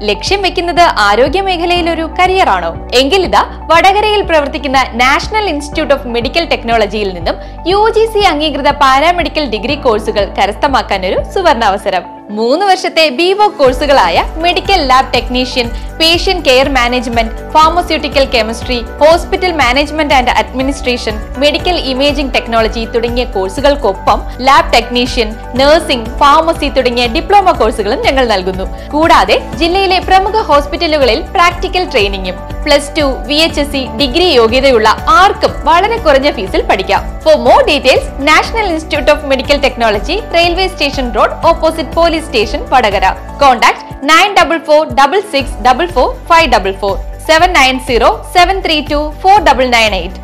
ലക്ഷ്യം വെക്കുന്നത് ആരോഗ്യ മേഖലയിൽ ഒരു കരിയറാണോ എങ്കിലിതാ വടകരയിൽ പ്രവർത്തിക്കുന്ന നാഷണൽ ഇൻസ്റ്റിറ്റ്യൂട്ട് ഓഫ് മെഡിക്കൽ ടെക്നോളജിയിൽ നിന്നും യു ജി സി അംഗീകൃത പാരാമെഡിക്കൽ ഡിഗ്രി കോഴ്സുകൾ കരസ്ഥമാക്കാൻ ഒരു സുവർണാവസരം മൂന്ന് വർഷത്തെ ബിവോ കോഴ്സുകളായ medical lab technician patient care management pharmaceutical chemistry hospital management and administration medical imaging technology തുടങ്ങിയ കോഴ്സുകൾക്കൊപ്പം ലാബ് ടെക്നീഷ്യൻ നഴ്സിംഗ് ഫാർമസി തുടങ്ങിയ ഡിപ്ലോമ കോഴ്സുകളും ഞങ്ങൾ നൽകുന്നു കൂടാതെ ജില്ലയിലെ പ്രമുഖ ഹോസ്പിറ്റലുകളിൽ പ്രാക്ടിക്കൽ ട്രെയിനിങ്ങും plus two V H S C degree യോഗ്യതയുള്ള ആർക്കും വളരെ കുറഞ്ഞ ഫീസിൽ പഠിക്കാം for more details national institute of medical technology railway station road opposite police station Vadakara contact nine double four double six double four five double four seven nine zero seven three two four double nine eight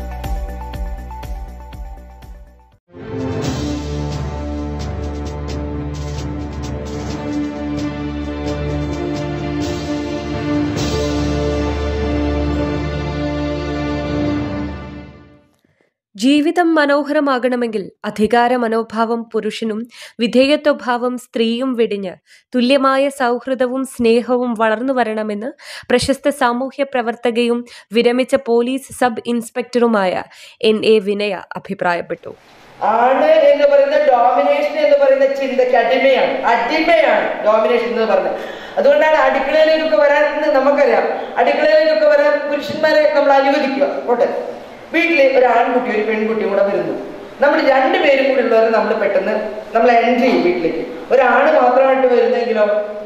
ജീവിതം മനോഹരമാകണമെങ്കിൽ അധികാര മനോഭാവം പുരുഷനും വിധേയത്വഭാവം സ്ത്രീയും വെടിഞ്ഞ് തുല്യമായ സൗഹൃദവും സ്നേഹവും വളർന്നു വരണമെന്ന് പ്രശസ്ത സാമൂഹ്യ പ്രവർത്തകയും വിരമിച്ച പോലീസ് സബ് ഇൻസ്പെക്ടറുമായ എൻ എ വിനയ അഭിപ്രായപ്പെട്ടു ആണ് എന്ന് പറയുന്ന ഡോമിനേഷൻ എന്ന് പറയുന്ന ചിന്തയ്ക്ക് അടിമയാണ് അടിമയാണ് ഡോമിനേഷൻ എന്ന് പറയുന്നത് അതുകൊണ്ടാണ് അടുക്കളയിലേക്കൊക്കെ വരാൻ എന്ന് നമുക്കറിയാം അടുക്കളയിലേക്കൊക്കെ വരാൻ പുരുഷന്മാരെ നമ്മൾ അനുവദിക്കുക പോട്ടെ വീട്ടിൽ ഒരു ആൺകുട്ടി ഒരു പെൺകുട്ടിയും കൂടെ വരുന്നു നമ്മൾ രണ്ടുപേരും കൂടി ഉള്ളവരെ നമ്മൾ പെട്ടെന്ന് നമ്മൾ എൻട്രി ചെയ്യും വീട്ടിലേക്ക് ഒരാണ് മാത്രമായിട്ട് വരുന്നെങ്കിലോ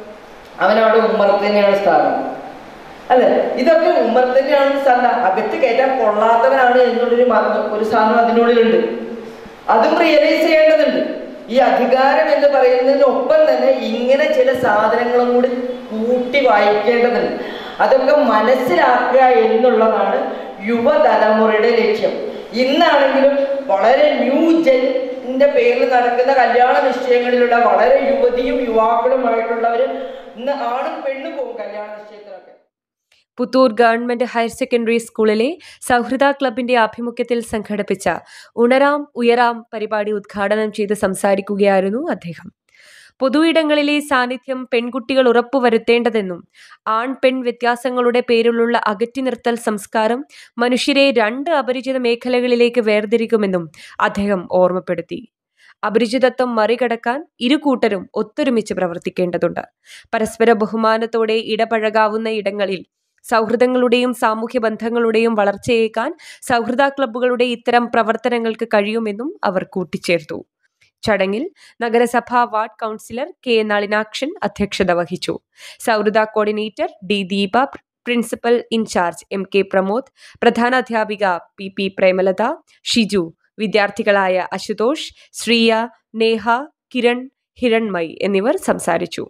അവനവിടെ ഉമ്മറത്ത് തന്നെയാണ് സ്ഥാനം അല്ലെ ഇതൊക്കെ ഉമ്മറത്ത് തന്നെയാണ് സ്ഥാനം അകത്ത് കയറ്റാൻ കൊള്ളാത്തവനാണ് എന്നുള്ളൊരു മ- ഒരു സാധനം അതിനുള്ളിലുണ്ട് അതും റിയലൈസ് ചെയ്യേണ്ടതുണ്ട് ഈ അധികാരം എന്ന് പറയുന്നതിനൊപ്പം തന്നെ ഇങ്ങനെ ചില സാധനങ്ങളും കൂടി കൂട്ടി വായിക്കേണ്ടതുണ്ട് അതൊക്കെ മനസ്സിലാക്കുക എന്നുള്ളതാണ് യുവതലമുറയുടെ ലക്ഷ്യം ഇന്നാണെങ്കിലും വളരെ ന്യൂ ജെന്റെ പേരിൽ നടക്കുന്ന കല്യാണ നിശ്ചയങ്ങളിലുള്ള വളരെ യുവതിയും യുവാക്കളുമായിട്ടുള്ളവര് ഇന്ന് ആണും പെണ്ണും പോകും കല്യാണ നിശ്ചയത്തിലൊക്കെ പുത്തൂർ ഗവൺമെന്റ് ഹയർ സെക്കൻഡറി സ്കൂളിലെ സൗഹൃദ ക്ലബിന്റെ ആഭിമുഖ്യത്തിൽ സംഘടിപ്പിച്ച ഉണരാം ഉയരാം പരിപാടി ഉദ്ഘാടനം ചെയ്ത് സംസാരിക്കുകയായിരുന്നു അദ്ദേഹം പൊതുയിടങ്ങളിലെ സാന്നിധ്യം പെൺകുട്ടികൾ ഉറപ്പുവരുത്തേണ്ടതെന്നും ആൺ പെൺ വ്യത്യാസങ്ങളുടെ പേരിലുള്ള അകറ്റി നിർത്തൽ സംസ്കാരം മനുഷ്യരെ രണ്ട് അപരിചിത മേഖലകളിലേക്ക് വേർതിരിക്കുമെന്നും അദ്ദേഹം ഓർമ്മപ്പെടുത്തി അപരിചിതത്വം മറികടക്കാൻ ഇരു കൂട്ടരും ഒത്തൊരുമിച്ച് പ്രവർത്തിക്കേണ്ടതുണ്ട് പരസ്പര ബഹുമാനത്തോടെ ഇടപഴകാവുന്ന ഇടങ്ങളിൽ സൗഹൃദങ്ങളുടെയും സാമൂഹ്യ ബന്ധങ്ങളുടെയും വളർച്ചയേക്കാൻ സൗഹൃദ ക്ലബ്ബുകളുടെ ഇത്തരം പ്രവർത്തനങ്ങൾക്ക് കഴിയുമെന്നും അവർ കൂട്ടിച്ചേർത്തു ചടങ്ങിൽ നഗരസഭാ വാർഡ് കൗൺസിലർ കെ നളിനാക്ഷൻ അധ്യക്ഷത വഹിച്ചു സൗഹൃദ coordinator D Deepa principal in charge M K Pramod പ്രധാനാധ്യാപിക പി പി പ്രേമലത ഷിജു വിദ്യാർത്ഥികളായ അശുതോഷ് ശ്രീയ നേഹ കിരൺ ഹിരൺമയി എന്നിവർ സംസാരിച്ചു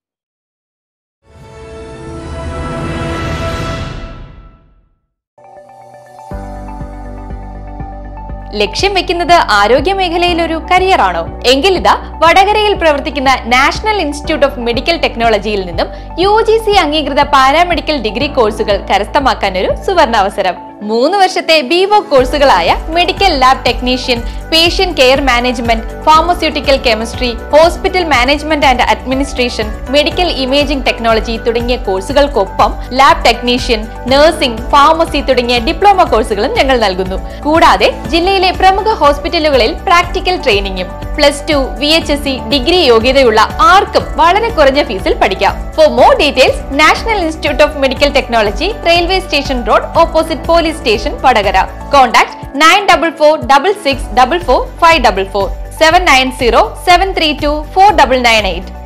ലക്ഷ്യം വെക്കുന്നത് ആരോഗ്യ മേഖലയിൽ ഒരു കരിയറാണോ എങ്കിലിതാ വടകരയിൽ പ്രവർത്തിക്കുന്ന നാഷണൽ ഇൻസ്റ്റിറ്റ്യൂട്ട് ഓഫ് മെഡിക്കൽ ടെക്നോളജിയിൽ നിന്നും യു ജി സി അംഗീകൃത പാരാമെഡിക്കൽ ഡിഗ്രി കോഴ്സുകൾ കരസ്ഥമാക്കാൻ ഒരു സുവർണാവസരം മൂന്ന് വർഷത്തെ ബിവോ കോഴ്സുകളായ medical lab technician patient care management pharmaceutical chemistry hospital management and administration medical imaging technology തുടങ്ങിയ കോഴ്സുകൾക്കൊപ്പം ലാബ് ടെക്നീഷ്യൻ നഴ്സിംഗ് ഫാർമസി തുടങ്ങിയ ഡിപ്ലോമ കോഴ്സുകളും ഞങ്ങൾ നൽകുന്നു കൂടാതെ ജില്ലയിലെ പ്രമുഖ ഹോസ്പിറ്റലുകളിൽ പ്രാക്ടിക്കൽ ട്രെയിനിങ്ങും plus two V H S C degree യോഗ്യതയുള്ള ആർക്കും വളരെ കുറഞ്ഞ ഫീസിൽ പഠിക്കാം for more details national institute of medical technology railway station road opposite police station Vadakara contact nine double four double six double four five double four seven nine zero seven three two four double nine eight